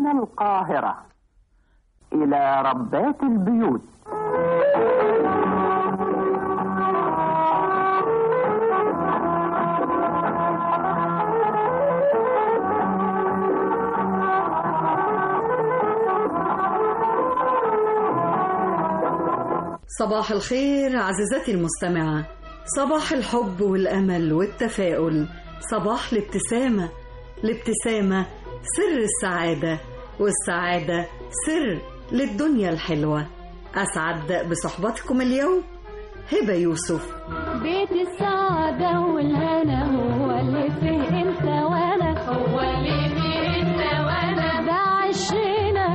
من القاهرة إلى ربات البيوت صباح الخير عزيزتي المستمعة صباح الحب والأمل والتفاؤل صباح الابتسامة الابتسامة سر السعادة والسعادة سر للدنيا الحلوة أسعد بصحبتكم اليوم هبة يوسف بيت السعادة والهنا هو اللي فيه انت وانا هو اللي فيه انت وانا ده عشنا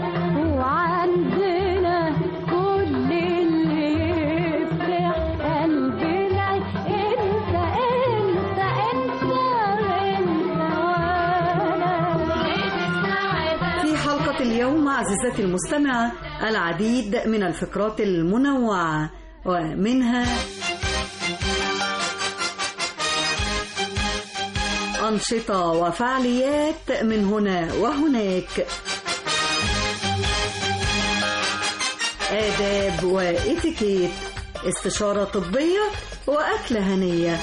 وعندنا كل اللي يفرح قلبنا انت انت انت انت وانا بيت السعادة في حلقة اليوم عزيزتي المستمعة العديد من الفقرات المنوعة ومنها أنشطة وفعاليات من هنا وهناك آداب وإتيكيت استشارة طبية وأكلة هنية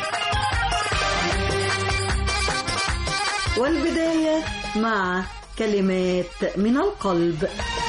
والبداية مع كلمات من القلب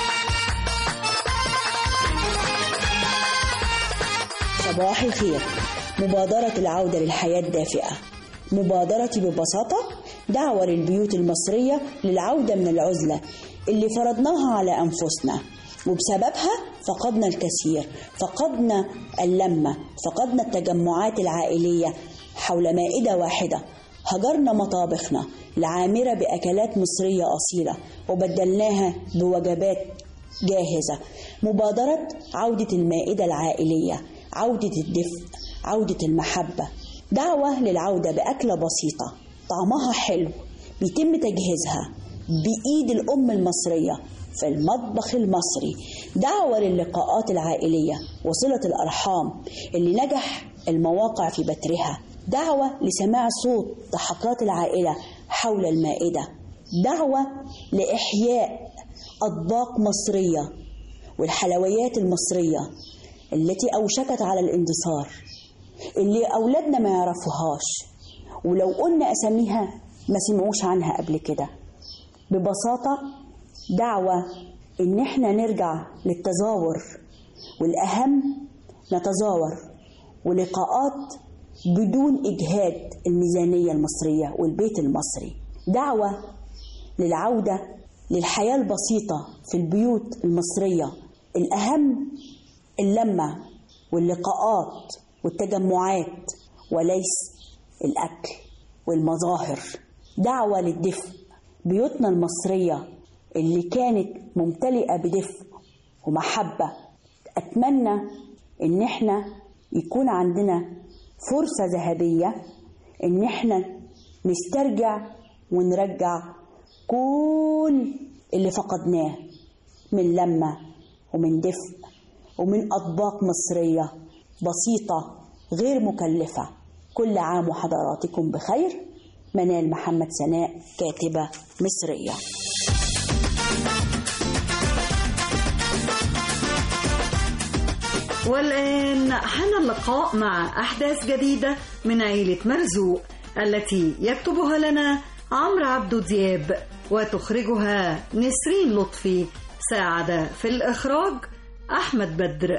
صباح الخير مبادرة العودة للحياة الدافئة مبادرتي ببساطة دعوة للبيوت المصرية للعودة من العزلة اللي فرضناها على أنفسنا وبسببها فقدنا الكثير فقدنا اللمة فقدنا التجمعات العائلية حول مائدة واحدة هجرنا مطابخنا العامرة بأكلات مصرية أصيلة وبدلناها بوجبات جاهزة مبادرة عودة المائدة العائلية عودة الدفء عودة المحبة دعوة للعودة بأكلة بسيطة طعمها حلو بيتم تجهيزها بإيد الأم المصرية في المطبخ المصري دعوة للقاءات العائلية وصلة الأرحام اللي نجح المواقع في بترها دعوة لسماع صوت ضحكات العائلة حول المائدة دعوة لإحياء أطباق مصرية والحلويات المصرية التي أوشكت على الاندثار اللي أولادنا ما يعرفوهاش ولو قلنا أساميها ما سمعوش عنها قبل كده ببساطة دعوة إن إحنا نرجع للتزاور والأهم نتزاور ولقاءات بدون إجهاد الميزانية المصرية والبيت المصري دعوة للعودة للحياة البسيطة في البيوت المصرية الأهم اللمة واللقاءات والتجمعات وليس الأكل والمظاهر دعوة للدفء بيوتنا المصرية اللي كانت ممتلئة بدفء ومحبة أتمنى إن إحنا يكون عندنا فرصة ذهبية إن إحنا نسترجع ونرجع كل اللي فقدناه من لمة ومن دفء ومن أطباق مصرية بسيطة غير مكلفة كل عام وحضراتكم بخير منال محمد سناء كاتبة مصرية والآن حان اللقاء مع أحداث جديدة من عيلة مرزوق التي يكتبها لنا عمرو عبدو دياب وتخرجها نسرين لطفي ساعد في الإخراج أحمد بدر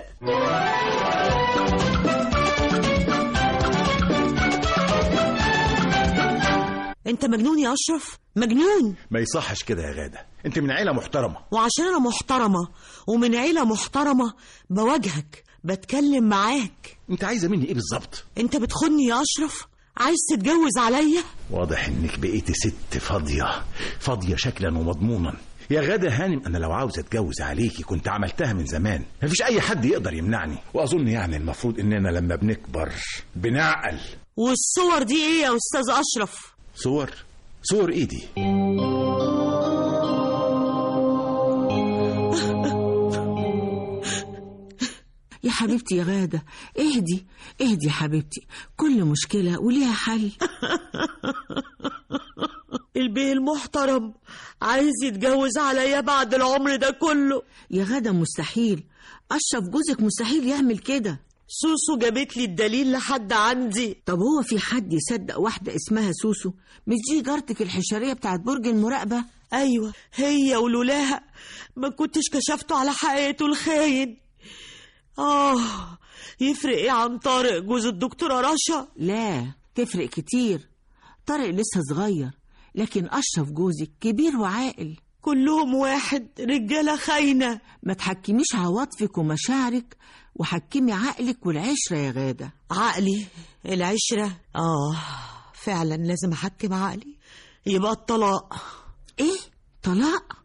انت مجنون يا اشرف مجنون ما يصحش كده يا غادة انت من عيلة محترمة وعشان انا محترمه ومن عيله محترمه بواجهك بتكلم معاك انت عايزة مني ايه بالظبط انت بتخني يا اشرف عايز تتجوز عليا واضح انك بقيتي ست فاضية فاضية شكلا ومضمونا يا غادة هانم انا لو عاوز اتجوز عليكي كنت عملتها من زمان مفيش اي حد يقدر يمنعني واظن يعني المفروض اننا لما بنكبر بنعقل والصور دي ايه يا استاذ اشرف صور صور ايدي يا حبيبتي يا غادة اهدي اهدي يا حبيبتي كل مشكلة وليها حل البيه المحترم عايز يتجوز عليا بعد العمر ده كله يا غدا مستحيل أشرف جوزك مستحيل يعمل كده سوسو جابت لي الدليل لحد عندي طب هو في حد يصدق واحدة اسمها سوسو مش دي جارتك الحشرية بتاعت برج المراقبة ايوه هي ولولاها ما كنتش كشفته على حقيقته الخاين اه يفرق ايه عن طارق جوز الدكتوره رشا لا تفرق كتير طارق لسه صغير لكن أشرف جوزك كبير وعاقل كلهم واحد رجاله خاينه ما تحكميش عواطفك ومشاعرك وحكمي عقلك والعشرة يا غادة عقلي العشره اه فعلا لازم احكم عقلي يبقى الطلاق ايه طلاق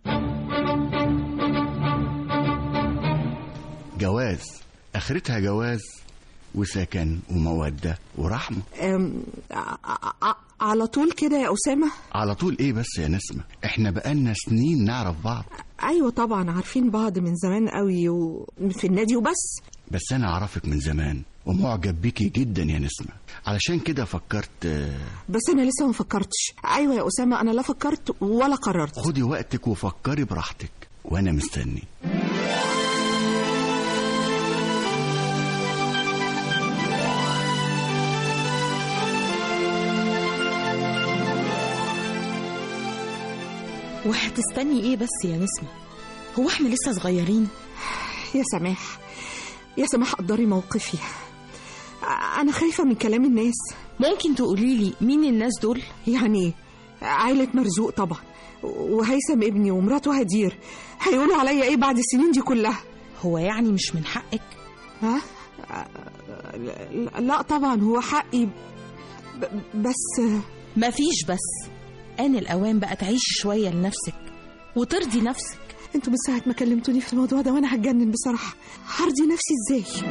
جواز اخرتها جواز وسكن ومودة ورحمة أم، ع- ع- على طول كده يا أسامة على طول ايه بس يا نسمة احنا بقالنا سنين نعرف بعض أيوة طبعا عارفين بعض من زمان قوي وفي النادي وبس بس انا اعرفك من زمان ومعجب بيكي جدا يا نسمة علشان كده فكرت آه، بس أنا لسه ما فكرتش أيوة يا أسامة أنا لا فكرت ولا قررت خدي وقتك وفكري براحتك وانا مستني وهتستني ايه بس يا نسمة هو احنا لسه صغيرين يا سماح يا سماح قدري موقفي أنا خايفة من كلام الناس ممكن تقولي لي مين الناس دول يعني إيه؟ عائلة مرزوق طبعا وهيثم ابني ومراته هدير هيقولوا عليا ايه بعد السنين دي كلها هو يعني مش من حقك ها لا- لا طبعا هو حقي ب- بس مفيش بس آن الأوان بقى تعيشي شوية لنفسك وترضي نفسك انتوا من ساعة ما كلمتوني في الموضوع ده وانا هتجنن بصراحة هرضي نفسي ازاي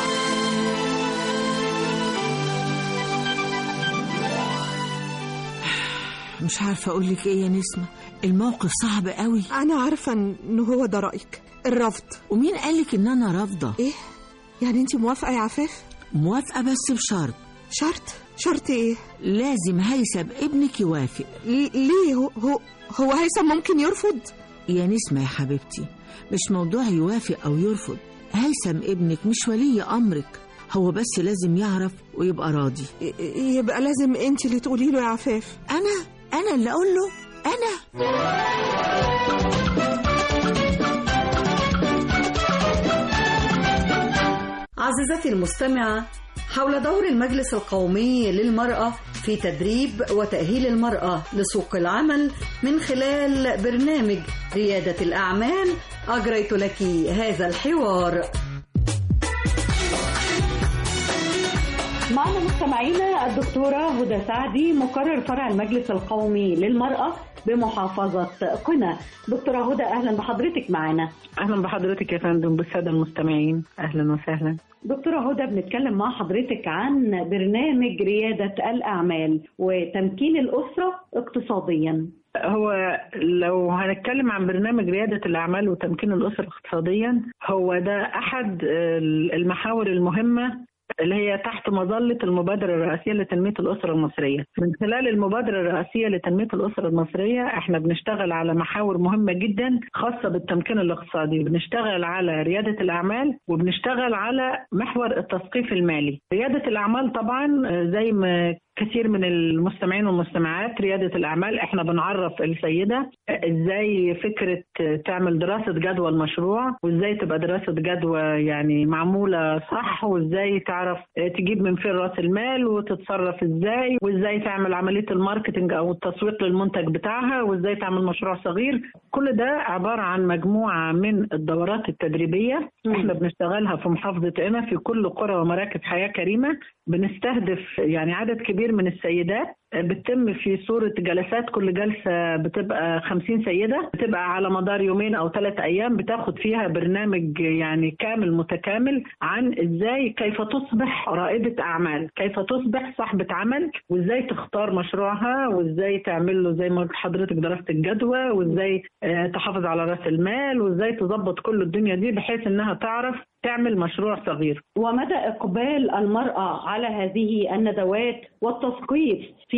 مش عارفة أقولك إيه يا نسمة الموقف صعب قوي انا عارفة ان هو ده رأيك الرفض ومين قالك إن أنا رافضة ايه يعني انت موافقة يا عفاف موافقة بس بشرط شرط شرط ايه لازم هيثم ابنك يوافق ل- ليه هو هو, هو هيثم ممكن يرفض يا نسمة يا حبيبتي مش موضوع يوافق أو يرفض هيثم ابنك مش ولي أمرك هو بس لازم يعرف ويبقى راضي ي- يبقى لازم انت اللي تقولي له يا عفاف أنا أنا اللي أقول له أنا عزيزتي المستمعة حول دور المجلس القومي للمرأة في تدريب وتأهيل المرأة لسوق العمل من خلال برنامج ريادة الأعمال أجريت لك هذا الحوار معنا مستمعينا الدكتورة هدى سعدي مقرر فرع المجلس القومي للمرأة بمحافظة قنا دكتورة هدى أهلا بحضرتك معنا اهلا بحضرتك يا فندم بالساده المستمعين اهلا وسهلا دكتورة هدى بنتكلم مع حضرتك عن برنامج ريادة الأعمال وتمكين الأسرة اقتصاديا هو لو هنتكلم عن برنامج رياده الاعمال وتمكين الاسر اقتصاديا هو ده احد المحاور المهمه اللي هي تحت مظلة المبادرة الرئاسية لتنمية الأسرة المصرية من خلال المبادرة الرئاسية لتنمية الأسرة المصرية احنا بنشتغل على محاور مهمة جدا خاصة بالتمكين الاقتصادي بنشتغل على ريادة الأعمال وبنشتغل على محور التثقيف المالي ريادة الأعمال طبعا زي ما كثير من المستمعين والمستمعات ريادة الأعمال احنا بنعرف السيدة ازاي فكرة تعمل دراسة جدوى المشروع وازاي تبقى دراسة جدوى يعني معمولة صح وازاي تعرف تجيب من فين راس المال وتتصرف ازاي وازاي تعمل عملية الماركتنج او التسويق للمنتج بتاعها وازاي تعمل مشروع صغير كل ده عبارة عن مجموعة من الدورات التدريبية احنا بنشتغلها في محافظة قنا في كل قرى ومراكز حياة كريمة بنستهدف يعني عدد كبير من السيدات بتتم في صورة جلسات كل جلسة بتبقى 50 سيدة بتبقى على مدار يومين أو ثلاث أيام بتاخد فيها برنامج يعني كامل متكامل عن إزاي كيف تصبح رائدة أعمال كيف تصبح صاحبة عمل وإزاي تختار مشروعها وإزاي تعمل له زي ما قلت حضرتك دراسة الجدوى وإزاي آه، تحافظ على رأس المال وإزاي تظبط كل الدنيا دي بحيث إنها تعرف تعمل مشروع صغير ومدى إقبال المرأة على هذه الندوات والتثقيف في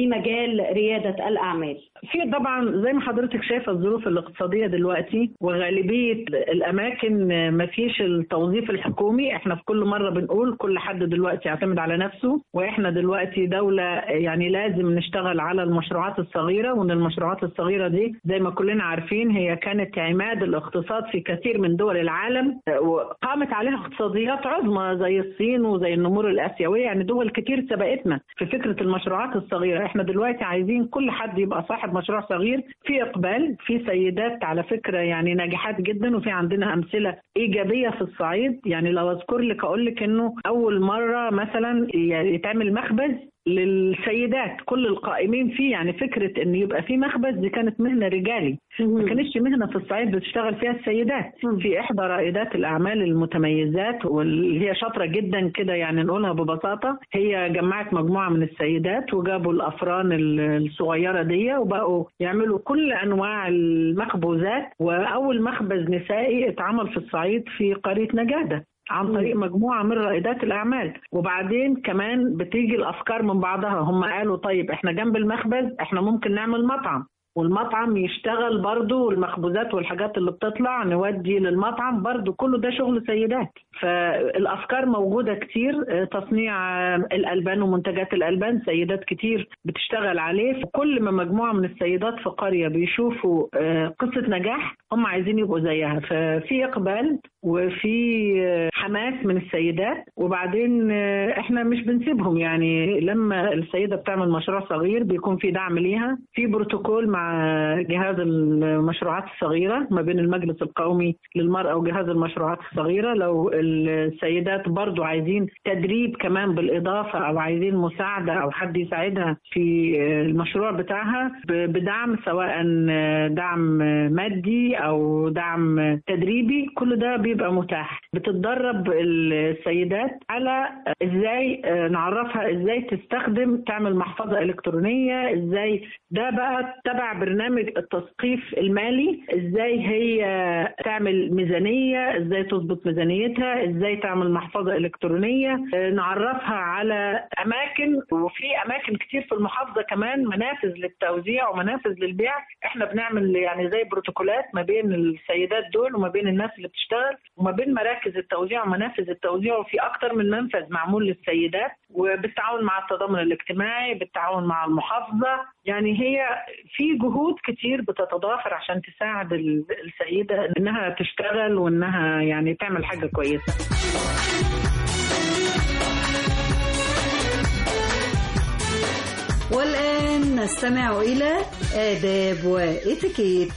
في مجال رياده الاعمال في طبعا زي ما حضرتك شايفه الظروف الاقتصاديه دلوقتي وغالبيه الاماكن ما فيش التوظيف الحكومي احنا في كل مره بنقول كل حد دلوقتي يعتمد على نفسه واحنا دلوقتي دوله يعني لازم نشتغل على المشروعات الصغيره وان المشروعات الصغيره دي زي ما كلنا عارفين هي كانت عماد الاقتصاد في كثير من دول العالم وقامت عليها اقتصاديات عظمى زي الصين وزي النمور الاسيويه يعني دول كتير سبقتنا في فكره المشروعات الصغيره احنا دلوقتي عايزين كل حد يبقى صاحب مشروع صغير في اقبال في سيدات على فكره يعني ناجحات جدا وفي عندنا امثله ايجابيه في الصعيد يعني لو اذكر لك اقول لك انه اول مره مثلا يتعمل مخبز للسيدات كل القائمين فيه يعني فكره ان يبقى في مخبز دي كانت مهنه رجالي ما كانتش مهنه في الصعيد بتشتغل فيها السيدات في احدى رائدات الاعمال المتميزات واللي هي شاطره جدا كده يعني نقولها ببساطه هي جمعت مجموعه من السيدات وجابوا الافران الصغيره دي وبقوا يعملوا كل انواع المخبوزات واول مخبز نسائي اتعمل في الصعيد في قريه نجاده عن طريق مجموعه من رائدات الاعمال وبعدين كمان بتيجي الافكار من بعضها هم قالوا طيب احنا جنب المخبز احنا ممكن نعمل مطعم والمطعم يشتغل برضو والمخبوزات والحاجات اللي بتطلع نودي للمطعم برضو كله ده شغل سيدات فالافكار موجوده كتير تصنيع الالبان ومنتجات الالبان سيدات كتير بتشتغل عليه كل ما مجموعه من السيدات في قريه بيشوفوا قصه نجاح هم عايزين يبقوا زيها ففي اقبال وفي حماس من السيدات وبعدين احنا مش بنسيبهم يعني لما السيده بتعمل مشروع صغير بيكون في دعم ليها في بروتوكول مع جهاز المشروعات الصغيره ما بين المجلس القومي للمراه وجهاز المشروعات الصغيره لو السيدات برضو عايزين تدريب كمان بالاضافه او عايزين مساعده او حد يساعدها في المشروع بتاعها بدعم سواء دعم مادي او دعم تدريبي كل ده بيبقى متاح بتتدرب السيدات على ازاي نعرفها ازاي تستخدم تعمل محفظه الكترونيه ازاي ده بقى تبع برنامج التثقيف المالي ازاي هي تعمل ميزانيه ازاي تظبط ميزانيتها ازاي تعمل محفظه الكترونيه نعرفها على اماكن وفي اماكن كتير في المحافظه كمان منافذ للتوزيع ومنافذ للبيع احنا بنعمل يعني زي بروتوكولات ما بين السيدات دول وما بين الناس اللي بتشتغل وما بين مراكز التوزيع ومنافذ التوزيع وفي اكتر من منفذ معمول للسيدات وبالتعاون مع التضامن الاجتماعي بالتعاون مع المحافظه يعني هي في جهود كتير بتتضافر عشان تساعد السيده انها تشتغل وانها يعني تعمل حاجه كويسه والآن نستمع إلى آداب وإتيكيت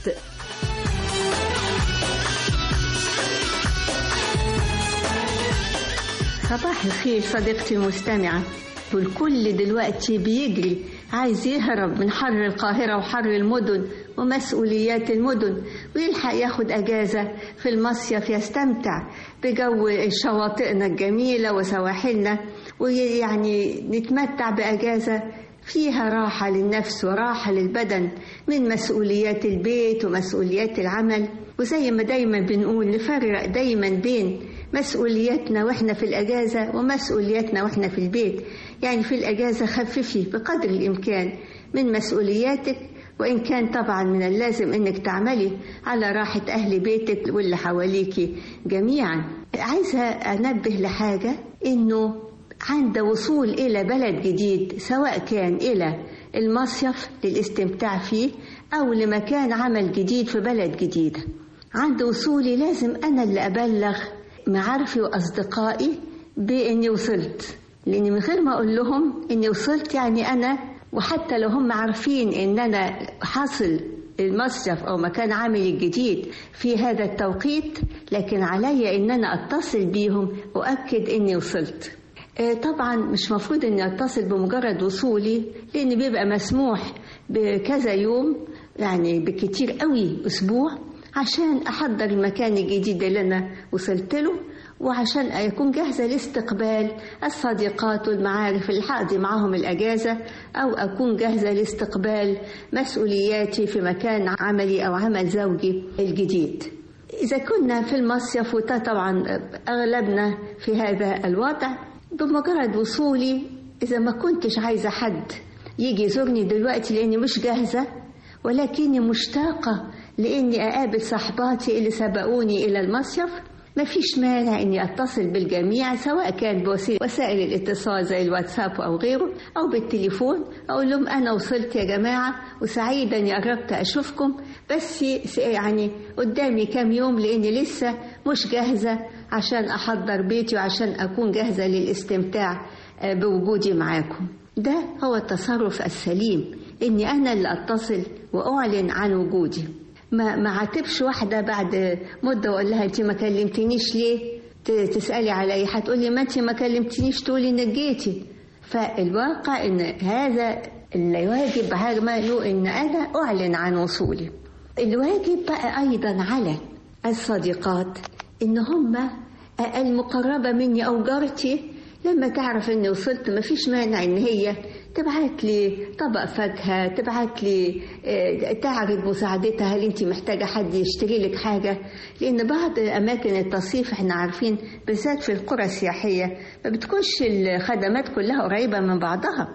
صباح الخير صديقتي المستمعة والكل دلوقتي بيجري عايز يهرب من حر القاهرة وحر المدن ومسؤوليات المدن ويلحق ياخد أجازة في المصيف يستمتع بجو شواطئنا الجميلة وسواحلنا ويعني نتمتع بأجازة فيها راحة للنفس وراحة للبدن من مسؤوليات البيت ومسؤوليات العمل وزي ما دايما بنقول نفرق دايما بين مسؤولياتنا واحنا في الأجازة ومسؤولياتنا واحنا في البيت يعني في الأجازة خففي بقدر الإمكان من مسؤولياتك وإن كان طبعا من اللازم إنك تعملي على راحة أهل بيتك واللي حواليكي جميعا عايزة أنبه لحاجة إنه عند وصول إلى بلد جديد سواء كان إلى المصيف للاستمتاع فيه أو لمكان عمل جديد في بلد جديدة عند وصولي لازم أنا اللي أبلغ معارفي وأصدقائي بإني وصلت لأن من غير ما أقول لهم إني وصلت يعني أنا وحتى لو هم عارفين إن أنا حاصل المصيف أو مكان عملي الجديد في هذا التوقيت لكن علي إن أنا أتصل بيهم وأكد إني وصلت طبعا مش مفروض اني اتصل بمجرد وصولي لان بيبقى مسموح بكذا يوم يعني بكتير قوي اسبوع عشان احضر المكان الجديد اللي انا وصلت له وعشان اكون جاهزه لاستقبال الصديقات والمعارف اللي هقضي معاهم الاجازه او اكون جاهزه لاستقبال مسؤولياتي في مكان عملي او عمل زوجي الجديد اذا كنا في المصيف وده طبعا اغلبنا في هذا الوضع بمجرد وصولي إذا ما كنتش عايزة حد يجي يزورني دلوقتي لاني مش جاهزه ولكني مشتاقه لاني اقابل صحباتي اللي سبقوني الى المصيف مفيش مانع اني اتصل بالجميع سواء كان بوسائل الاتصال زي الواتساب او غيره او بالتليفون اقول لهم انا وصلت يا جماعه وسعيده اني قربت اشوفكم بس يعني قدامي كام يوم لاني لسه مش جاهزه عشان احضر بيتي وعشان اكون جاهزه للاستمتاع بوجودي معاكم ده هو التصرف السليم اني انا اللي اتصل واعلن عن وجودي ما ما عاتبش واحده بعد مده واقول لها انت ما كلمتنيش ليه تسالي علي هتقول لي ما انت ما كلمتنيش تقولي انك جيتي فالواقع ان هذا اللي يواجب عمله ان انا اعلن عن وصولي الواجب بقى ايضا على الصديقات ان هم المقربه مني او جارتي لما تعرف اني وصلت ما فيش مانع ان هي تبعت لي طبق فاكهه تبعت لي تعرض مساعدتها هل انت محتاجه حد يشتري لك حاجه لان بعض اماكن التصيف احنا عارفين بالذات في القرى السياحيه ما بتكونش الخدمات كلها قريبه من بعضها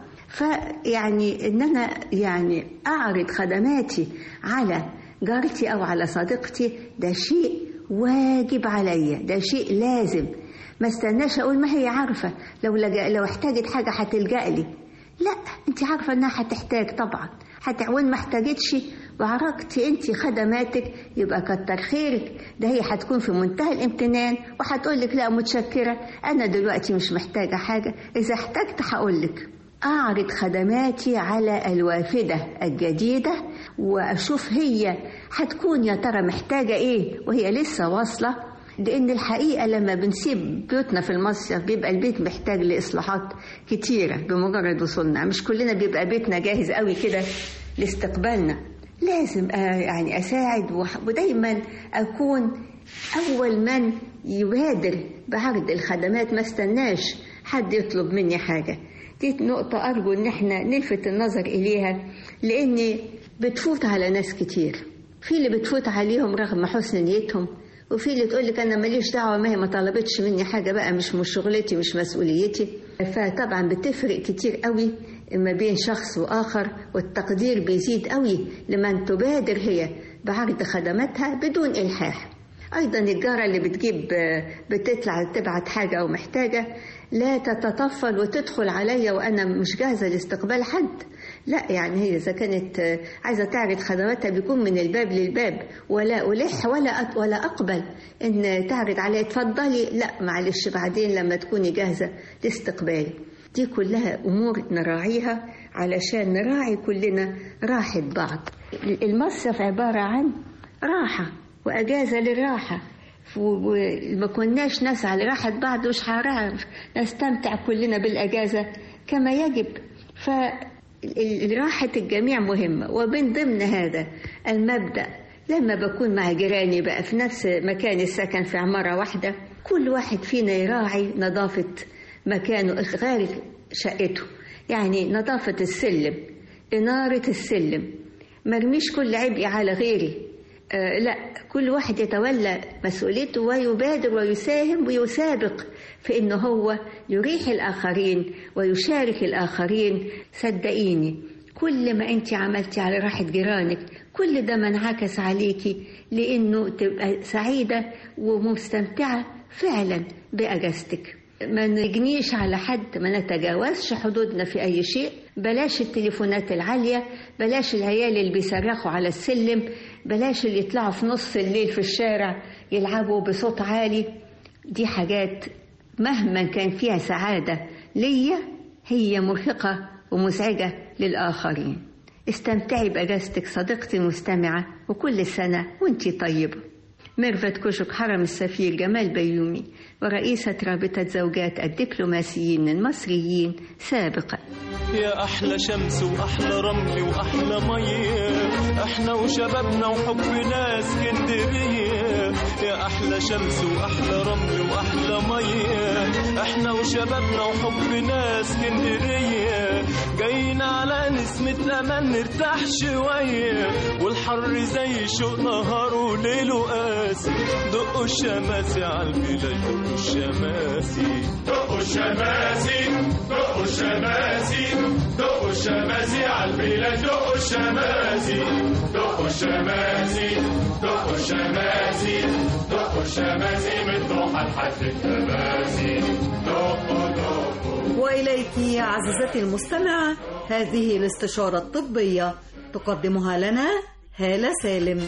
فيعني ان انا يعني اعرض خدماتي على جارتي او على صديقتي ده شيء واجب عليا ده شيء لازم ما استناش اقول ما هي عارفه لو لجأ لو احتاجت حاجه هتلجأ لي لا انت عارفه انها هتحتاج طبعا حتى وين ما احتاجتش وعرقتي انت خدماتك يبقى كتر خيرك ده هي هتكون في منتهى الامتنان وهتقول لك لا متشكره انا دلوقتي مش محتاجه حاجه اذا احتجت هقول لك اعرض خدماتي على الوافده الجديده واشوف هي هتكون يا ترى محتاجه ايه وهي لسه واصله لان الحقيقه لما بنسيب بيوتنا في المصيف بيبقى البيت محتاج لاصلاحات كتيره بمجرد وصولنا مش كلنا بيبقى بيتنا جاهز قوي كده لاستقبالنا لازم يعني اساعد ودايما اكون اول من يبادر بعرض الخدمات ما استناش حد يطلب مني حاجه دي نقطه ارجو ان احنا نلفت النظر اليها لان بتفوت على ناس كتير في اللي بتفوت عليهم رغم حسن نيتهم وفي اللي تقول لك انا ماليش دعوه ما هي ما طلبتش مني حاجه بقى مش مش شغلتي مش مسؤوليتي فطبعا بتفرق كتير قوي ما بين شخص واخر والتقدير بيزيد قوي لمن تبادر هي بعرض خدماتها بدون الحاح ايضا الجاره اللي بتجيب بتطلع تبعت حاجه او محتاجه لا تتطفل وتدخل عليا وانا مش جاهزه لاستقبال حد لا يعني هي اذا كانت عايزه تعرض خدماتها بيكون من الباب للباب ولا الح ولا ولا اقبل ان تعرض علي اتفضلي لا معلش بعدين لما تكوني جاهزه لاستقبالي دي كلها امور نراعيها علشان نراعي كلنا راحه بعض المصيف عباره عن راحه واجازه للراحه وما كناش نسعى لراحة بعض مش هنعرف نستمتع كلنا بالأجازة كما يجب فراحة الجميع مهمة ومن ضمن هذا المبدأ لما بكون مع جيراني بقى في نفس مكان السكن في عمارة واحدة كل واحد فينا يراعي نظافة مكانه خارج شقته يعني نظافة السلم إنارة السلم مرميش كل عبء على غيري آه لا كل واحد يتولى مسؤوليته ويبادر ويساهم ويسابق في انه هو يريح الاخرين ويشارك الاخرين صدقيني كل ما انت عملتي على راحه جيرانك كل ده منعكس عليكي لانه تبقى سعيده ومستمتعه فعلا باجازتك ما نجنيش على حد ما نتجاوزش حدودنا في اي شيء بلاش التليفونات العاليه بلاش العيال اللي بيصرخوا على السلم بلاش اللي يطلعوا في نص الليل في الشارع يلعبوا بصوت عالي دي حاجات مهما كان فيها سعادة ليا هي مرهقة ومزعجة للآخرين استمتعي بأجازتك صديقتي المستمعة وكل سنة وانتي طيبة ميرفت كوشك حرم السفير جمال بيومي ورئيسة رابطة زوجات الدبلوماسيين المصريين سابقا يا أحلى شمس وأحلى رمل وأحلى مية احنا وشبابنا وحبنا اسكندرية يا احلى شمس واحلى رمل واحلى ميه احنا وشبابنا وحبنا اسكندريه جايين على نسمة امان نرتاح شويه والحر زي شوق نهار وليل وقاسي دقوا الشماسي عالبلاد دقوا الشماسي دقوا الشماسي دقوا الشماسي دقوا الشماسي عالبلاد دقوا الشماسي دقوا الشماسي دقوا الشماسي دقوا الشماسي من ضحى لحد التماسي دقوا دقوا وإليك عزيزتي المستمعة هذه الاستشارة الطبية تقدمها لنا هالة سالم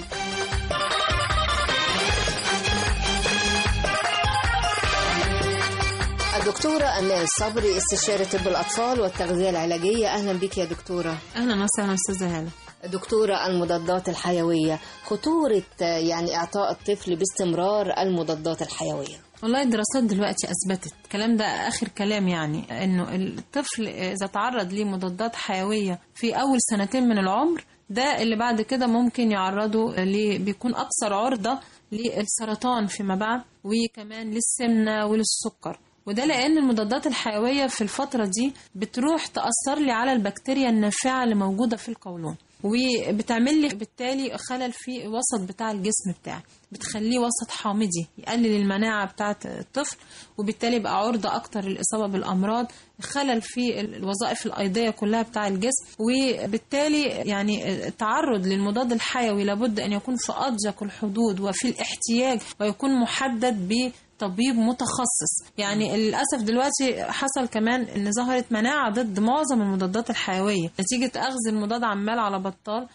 الدكتورة أمال صبري استشارة طب الأطفال والتغذية العلاجية أهلا بك يا دكتورة اهلا وسهلا استاذه هاله دكتورة المضادات الحيوية خطورة آه، يعني إعطاء الطفل باستمرار المضادات الحيوية والله الدراسات دلوقتي اثبتت الكلام ده اخر كلام يعني انه الطفل اذا تعرض لمضادات حيويه في اول سنتين من العمر ده اللي بعد كده ممكن يعرضه ل بيكون اكثر عرضه للسرطان فيما بعد وكمان للسمنه وللسكر وده لان المضادات الحيويه في الفتره دي بتروح تاثر لي على البكتيريا النافعه اللي موجوده في القولون وبتعمل لي بالتالي خلل في الوسط بتاع الجسم بتاعي بتخليه وسط حامضي يقلل المناعة بتاعة الطفل وبالتالي يبقى عرضة أكتر للإصابة بالأمراض خلل في الوظائف الأيضية كلها بتاع الجسم وبالتالي يعني التعرض للمضاد الحيوي لابد أن يكون في أضيق الحدود وفي الاحتياج ويكون محدد ب طبيب متخصص يعني للأسف دلوقتي حصل كمان ان ظهرت مناعة ضد معظم المضادات الحيوية نتيجة أخذ المضاد عمال على بطال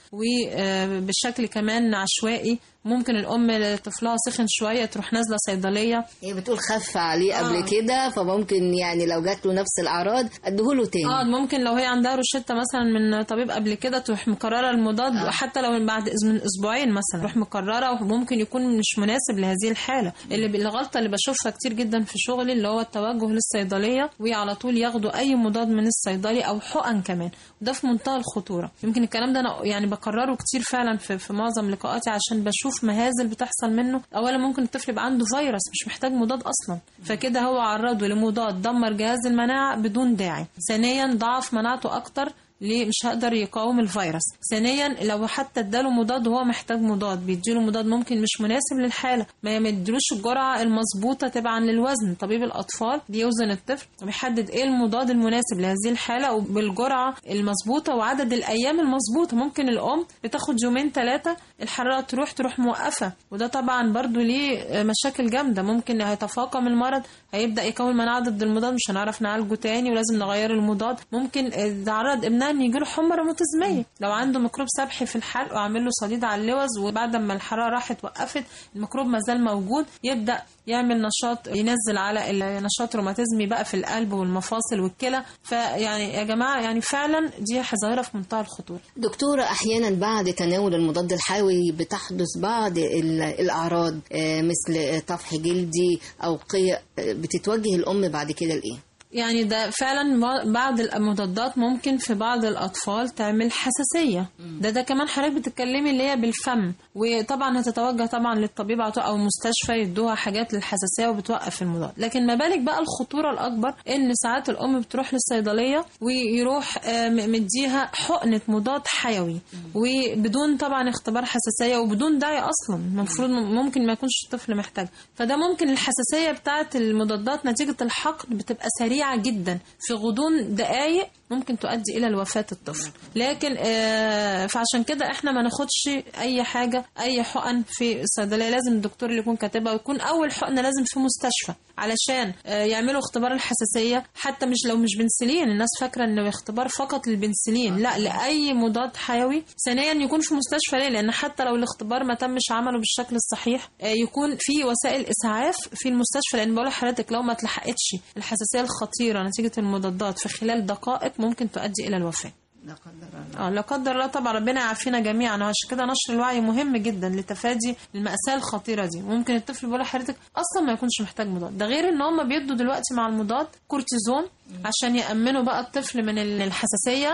وبشكل كمان عشوائي ممكن الأم طفلها سخن شوية تروح نازلة صيدلية هي بتقول خف عليه آه. قبل كده فممكن يعني لو جات له نفس الأعراض أديهوله تاني اه ممكن لو هي عندها روشتة مثلا من طبيب قبل كده تروح مكررة المضاد آه. حتى لو بعد أس- من اسبوعين مثلا تروح مكررة وممكن يكون مش مناسب لهذه الحالة اللي ب- الغلطة اللي بشوفها كتير جدا في شغلي اللي هو التوجه للصيدلية وعلى طول ياخدوا أي مضاد من الصيدلي أو حقن كمان وده في منتهى الخطورة يمكن الكلام ده أنا يعني بكرره كتير فعلا في, في معظم لقاءاتي عشان بشوف مهازل بتحصل منه أولا ممكن الطفل يبقى عنده فيروس مش محتاج مضاد أصلا فكده هو عرضه لمضاد دمر جهاز المناعة بدون داعي ثانيا ضعف مناعته أكتر ليه مش هقدر يقاوم الفيروس ثانيا لو حتى اداله مضاد وهو محتاج مضاد بيديله مضاد ممكن مش مناسب للحاله ما يديلوش الجرعه المظبوطه تبعا للوزن طبيب الاطفال بيوزن الطفل وبيحدد ايه المضاد المناسب لهذه الحاله وبالجرعه المظبوطه وعدد الايام المظبوطه ممكن الام بتاخد يومين ثلاثه الحراره تروح تروح موقفه وده طبعا برضو ليه مشاكل جامده ممكن هيتفاقم المرض هيبدا يكون مناعه ضد المضاد مش هنعرف نعالجه تاني ولازم نغير المضاد ممكن تعرض ابنها ان يجيله حمى روماتيزميه لو عنده ميكروب سبحي في الحلق وعامل له صديد على اللوز وبعد ما الحراره راحت وقفت الميكروب ما زال موجود يبدا يعمل نشاط ينزل على النشاط روماتيزمي بقى في القلب والمفاصل والكلى فيعني يا جماعه يعني فعلا دي ظاهره في منتهى الخطوره دكتورة أحيانا بعد تناول المضاد الحيوي بتحدث بعض ال- الأعراض آه، مثل طفح جلدي أو قيء آه، بتتوجه الأم بعد كده لإيه؟ يعني ده فعلا با- بعض المضادات ممكن في بعض الأطفال تعمل حساسية ده ده كمان حضرتك بتتكلمي اللي هي بالفم وطبعا هتتوجه طبعا للطبيب على طول أو المستشفى يدوها حاجات للحساسية وبتوقف المضاد لكن ما بالك بقى الخطورة الأكبر إن ساعات الأم بتروح للصيدلية ويروح آه، م- مديها حقنة مضاد حيوي وبدون طبعا اختبار حساسية وبدون داعي أصلا المفروض م- ممكن ما يكونش الطفل محتاج فده ممكن الحساسية بتاعة المضادات نتيجة الحقن بتبقى سريعة جدا في غضون دقايق ممكن تؤدي إلى الوفاة الطفل لكن آه، فعشان كده احنا ما ناخدش أي حاجة أي حقن في الصيدلية لازم الدكتور اللي يكون كاتبها ويكون أول حقنة لازم في مستشفى علشان آه، يعملوا اختبار الحساسية حتى مش لو مش بنسلين الناس فاكرة انه اختبار فقط للبنسلين لا لأي مضاد حيوي ثانيا يكون في مستشفى ليه لأن حتى لو الاختبار ما تمش عمله بالشكل الصحيح آه، يكون في وسائل إسعاف في المستشفى لأن بقول لحضرتك لو ما اتلحقتش الحساسية الخطيرة نتيجة المضادات في خلال دقائق ممكن تؤدي إلى الوفاة لا قدر الله اه لا قدر الله طبعا ربنا يعافينا جميعا وعشان كده نشر الوعي مهم جدا لتفادي المأساة الخطيرة دي ممكن الطفل بيقول لحضرتك اصلا ما يكونش محتاج مضاد ده غير ان هم بيدوا دلوقتي مع المضاد كورتيزون عشان يأمنوا بقى الطفل من ال- الحساسية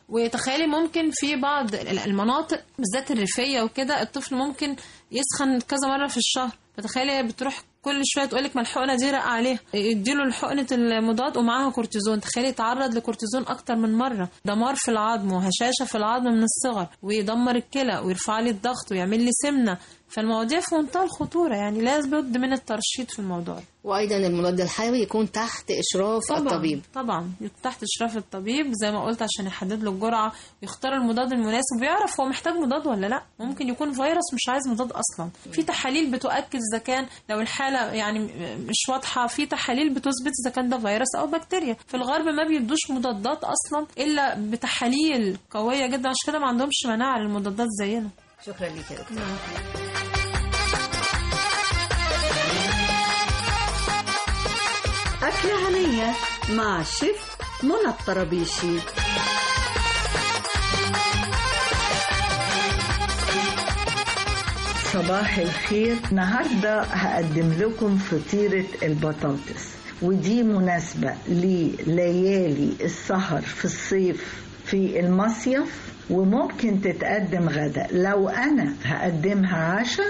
وتخيلي ممكن في بعض المناطق بالذات الريفيه وكده الطفل ممكن يسخن كذا مره في الشهر فتخيلي بتروح كل شويه تقول لك ما الحقنه دي رق عليها يديله حقنه المضاد ومعاها كورتيزون تخيلي يتعرض لكورتيزون اكتر من مره دمار في العظم وهشاشه في العظم من الصغر ويدمر الكلى ويرفع لي الضغط ويعمل لي سمنه فالمواضيع في منتهى الخطوره يعني لازم بد من الترشيد في الموضوع وايضا المضاد الحيوي يكون تحت اشراف طبعا الطبيب طبعا تحت اشراف الطبيب زي ما قلت عشان يحدد له الجرعه ويختار المضاد المناسب ويعرف هو محتاج مضاد ولا لا ممكن يكون فيروس مش عايز مضاد اصلا في تحاليل بتؤكد اذا كان لو الحاله يعني مش واضحه في تحاليل بتثبت اذا كان ده فيروس او بكتيريا في الغرب ما بيدوش مضادات اصلا الا بتحاليل قويه جدا عشان كده ما عندهمش مناعه للمضادات زينا شكرا ليك يا دكتور أكلة هنية مع الشيف منى الطرابيشي صباح الخير النهاردة هقدم لكم فطيرة البطاطس ودي مناسبة لليالي السهر في الصيف في المصيف وممكن تتقدم غدا لو أنا هقدمها عشاء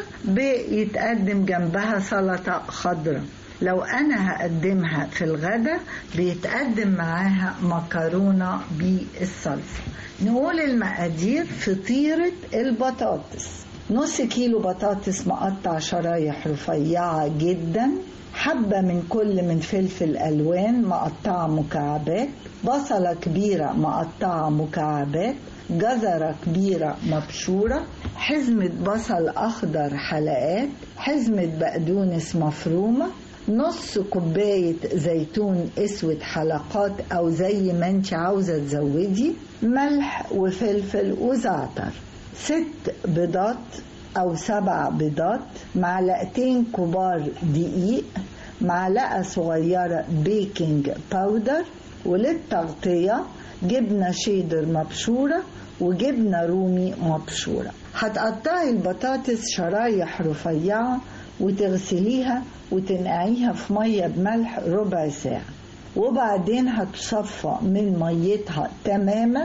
بيتقدم جنبها سلطة خضراء لو أنا هقدمها في الغدا بيتقدم معاها مكرونة بالصلصة نقول المقادير فطيرة البطاطس نص كيلو بطاطس مقطع شرايح رفيعة جدا حبة من كل من فلفل ألوان مقطعة مكعبات بصلة كبيرة مقطعة مكعبات جزرة كبيرة مبشورة حزمة بصل أخضر حلقات حزمة بقدونس مفرومة نص كوباية زيتون اسود حلقات او زي ما انت عاوزة تزودي ملح وفلفل وزعتر ست بيضات او سبع بيضات معلقتين كبار دقيق معلقة صغيرة بيكنج باودر وللتغطية جبنة شيدر مبشورة وجبنة رومي مبشورة هتقطعي البطاطس شرايح رفيعة وتغسليها وتنقعيها في مية بملح ربع ساعة وبعدين هتصفى من ميتها تماما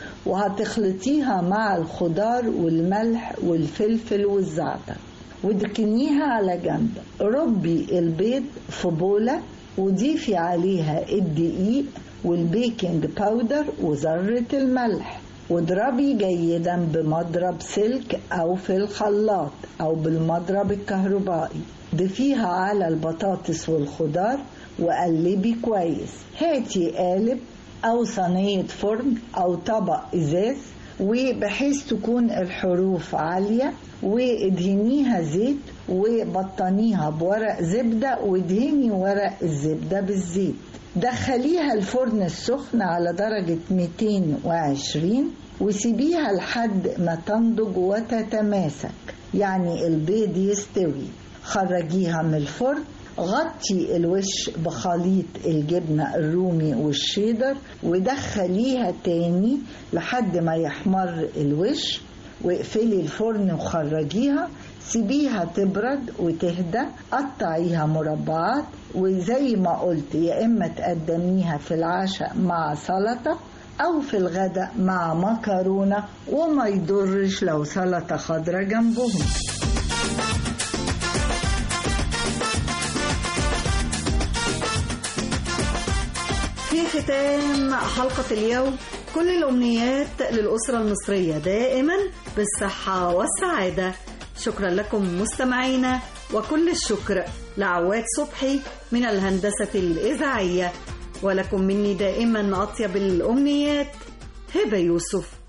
وهتخلطيها مع الخضار والملح والفلفل والزعتر وتكنيها على جنب ربي البيض في بولة وضيفي عليها الدقيق والبيكنج باودر وذرة الملح واضربي جيدا بمضرب سلك او في الخلاط او بالمضرب الكهربائي ضيفيها على البطاطس والخضار وقلبي كويس هاتي قالب او صينية فرن او طبق ازاز وبحيث تكون الحروف عالية وادهنيها زيت وبطنيها بورق زبدة وادهني ورق الزبدة بالزيت دخليها الفرن السخن على درجة 220 وسيبيها لحد ما تنضج وتتماسك يعني البيض يستوي خرجيها من الفرن غطي الوش بخليط الجبنة الرومي والشيدر ودخليها تاني لحد ما يحمر الوش واقفلي الفرن وخرجيها سيبيها تبرد وتهدى قطعيها مربعات وزي ما قلت يا اما تقدميها في العشاء مع سلطه او في الغداء مع مكرونه وما يضرش لو سلطه خضراء جنبهم في ختام حلقة اليوم كل الأمنيات للأسرة المصرية دائما بالصحة والسعادة شكرا لكم مستمعينا وكل الشكر لعواد صبحي من الهندسة الإذاعية ولكم مني دائما أطيب الأمنيات هبة يوسف